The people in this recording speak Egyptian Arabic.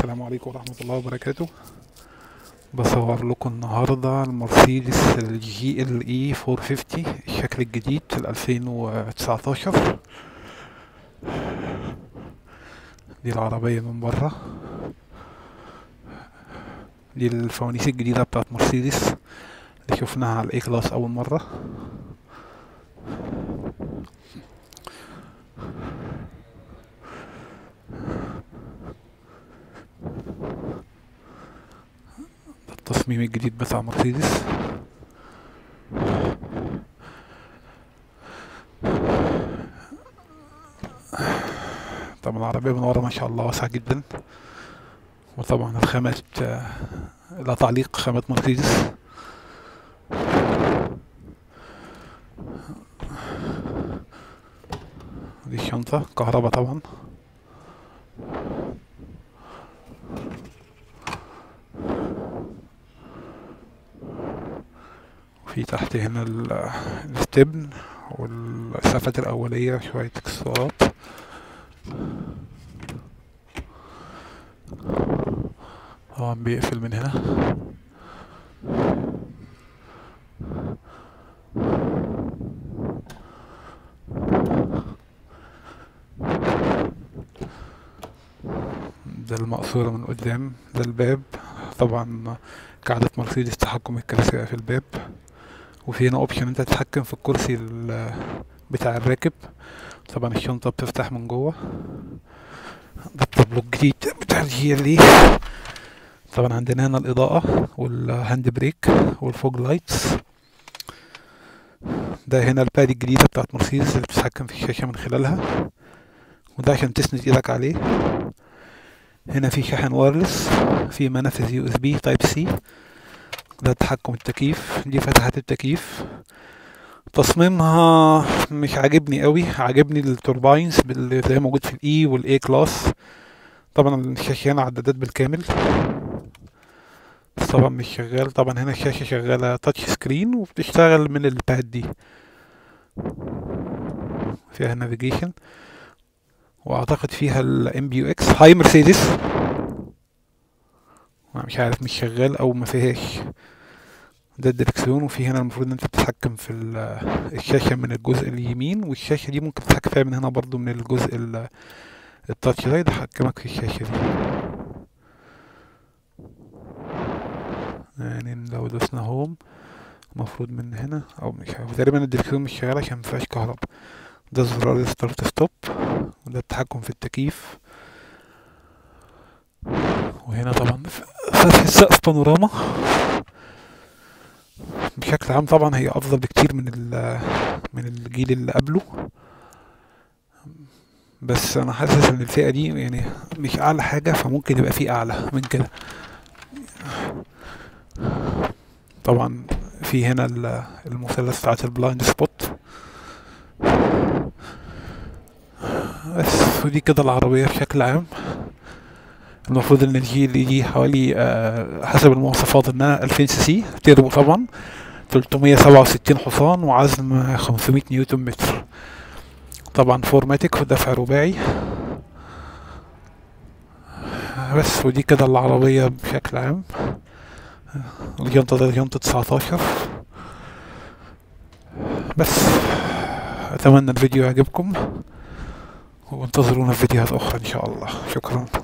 السلام عليكم ورحمة الله وبركاته بصور لكم النهاردة المرسيدس الجي ال اي 450 الشكل الجديد ال 2019 دي العربية من برا دي الفوانيس الجديدة بتاعت مرسيدس اللي شفناها على الاي كلاس أول مرة ده التصميم الجديد بتاع مرسيدس طبعا العربية من ورا ما شاء الله واسعة جدا وطبعا الخامات آه، لا تعليق خامات مرسيدس دي الشنطة كهرباء طبعا وفي تحت هنا ال- الستبن والسقفات الأولية شوية اكسسوارات طبعا بيقفل من هنا ده المقصورة من قدام ده الباب طبعا كعادة مرسيدس تحكم الكراسي في الباب وفي هنا اوبشن انت تتحكم في الكرسي ال- بتاع الراكب طبعا الشنطة بتفتح من جوه ده الطابلو الجديد بتاع الجي ال اي طبعا عندنا هنا الإضاءة والهاند بريك والفوج لايتس ده هنا الباد الجديدة بتاعت مرسيدس اللي بتتحكم في الشاشة من خلالها وده عشان تسند ايدك عليه هنا في شاحن وايرلس في منافذ يو اس بي تايب سي ده تحكم التكييف دي فتحات التكييف تصميمها مش عاجبني قوي عاجبني التورباينز اللي زي ما موجود في الاي والاي كلاس طبعا الشاشة هنا عدادات بالكامل بس طبعا مش شغال طبعا هنا الشاشة شغالة تاتش سكرين وبتشتغل من الباد دي فيها نافيجيشن واعتقد فيها الام بي يو اكس هاي مرسيدس أنا مش عارف مش شغال او ما فيهاش ده الدركسيون وفي هنا المفروض ان انت تتحكم في ال- الشاشة من الجزء اليمين والشاشة دي ممكن تتحكم فيها من هنا برضو من الجزء ال- التاتش ده يتحكمك في الشاشة دي يعني لو دوسنا هوم المفروض من هنا او مش عارف تقريبا الدركسيون مش شغال عشان مفيهاش كهرباء ده زرار ستارت ستوب وده التحكم في التكييف وهنا طبعا ف- فتح السقف بانوراما بشكل عام طبعا هي افضل بكتير من ال- من الجيل اللي قبله بس انا حاسس ان الفئة دي يعني مش اعلى حاجة فممكن يبقى في اعلى من كده طبعا في هنا ال- المثلث بتاعت البلايند سبوت بس ودي كده العربية بشكل عام المفروض ان الجي اللي دي حوالي آه، حسب المواصفات انها 2000 سي سي تيربو طبعا 367 حصان وعزم 500 نيوتن متر طبعا فورماتيك ودفع رباعي بس ودي كده العربية بشكل عام الجنطة ده جنطة 19 بس أتمنى الفيديو يعجبكم وانتظرونا في فيديوهات أخرى إن شاء الله شكرا